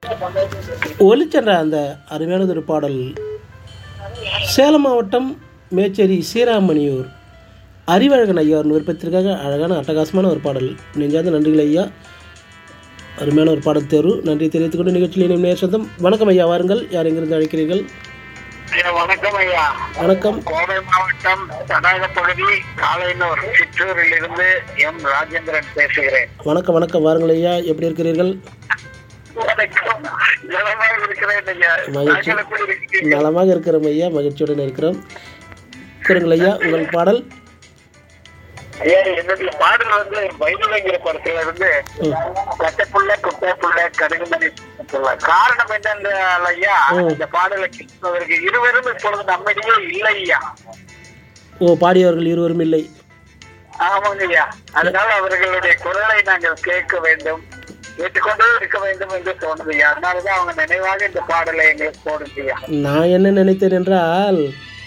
ஒலிச்சென்ற அந்த அருமையானது ஒரு பாடல் சேலம் மாவட்டம் மேச்சேரி சீராமணியூர் அறிவழகன் ஐயாவின் விருப்பத்திற்காக அழகான அட்டகாசமான ஒரு பாடல் நெஞ்சார்ந்த நன்றிகள் ஐயா அருமையான ஒரு பாடல் தேர்வு நன்றி தெரிவித்துக் கொண்டு நிகழ்ச்சியில் இணையும் நேர் சொந்தம் வணக்கம் ஐயா வாருங்கள் யார் எங்கிருந்து அழைக்கிறீர்கள் ஐயா, வணக்கம் ஐயா வணக்கம் கோவை மாவட்டம் தடாக பகுதி காலைனூர் சிற்றூரில் இருந்து எம் ராஜேந்திரன் பேசுகிறேன் வணக்கம் வணக்கம் வாருங்கள் ஐயா எப்படி இருக்கிறீர்கள் வணக்கம் நலமாக இருக்கிறேன் ஐயா மகிழ்ச்சி. நாங்கள் எப்படி இருக்கீங்க? நலமாக இருக்கிறோம் ஐயா மகிழ்ச்சியுடன் இருக்கிறோம் கூறுங்கள் ஐயா உங்கள் பாடல் ஐயா என்னுடைய பாடல் வந்து வைரவங்கிற படத்துல இருந்து ம். கட்டப்புள்ள குட்டைப்புள்ள கடுகுமணி புள்ள. காரணம் என்னன்னு ஐயா ம். இந்த பாடலை கேட்பதற்கு இருவரும் இப்பொழுது நம்மிடையே இல்லை ஐயா ஓ பாடியவர்கள் இருவரும் இல்லை ஆமாங்க ஐயா அதனால அவர்களுடைய குரலை நாங்கள் கேட்க வேண்டும் கேட்டுக்கொண்டே இருக்க வேண்டும் என்று தோணுது ஐயா அதனாலதான் அவங்க நினைவாக இந்த பாடலை எங்களுக்கு போடுங்க ஐயா நான் என்ன நினைத்தேன் என்றால்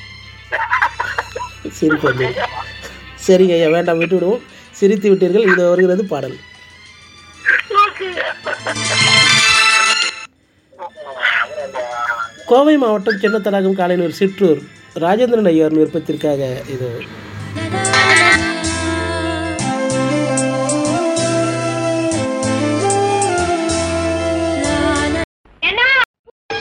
சிரிப்பது சரிங்க ஐயா வேண்டாம் விட்டு விடுவோம் சிரித்து விட்டீர்கள் இது வருகிறது பாடல் கோவை மாவட்டம் சின்னத்தடாகம் காலைனூர் சிற்றூர் ராஜேந்திரன் ஐயாவின் விருப்பத்திற்காக இது Da da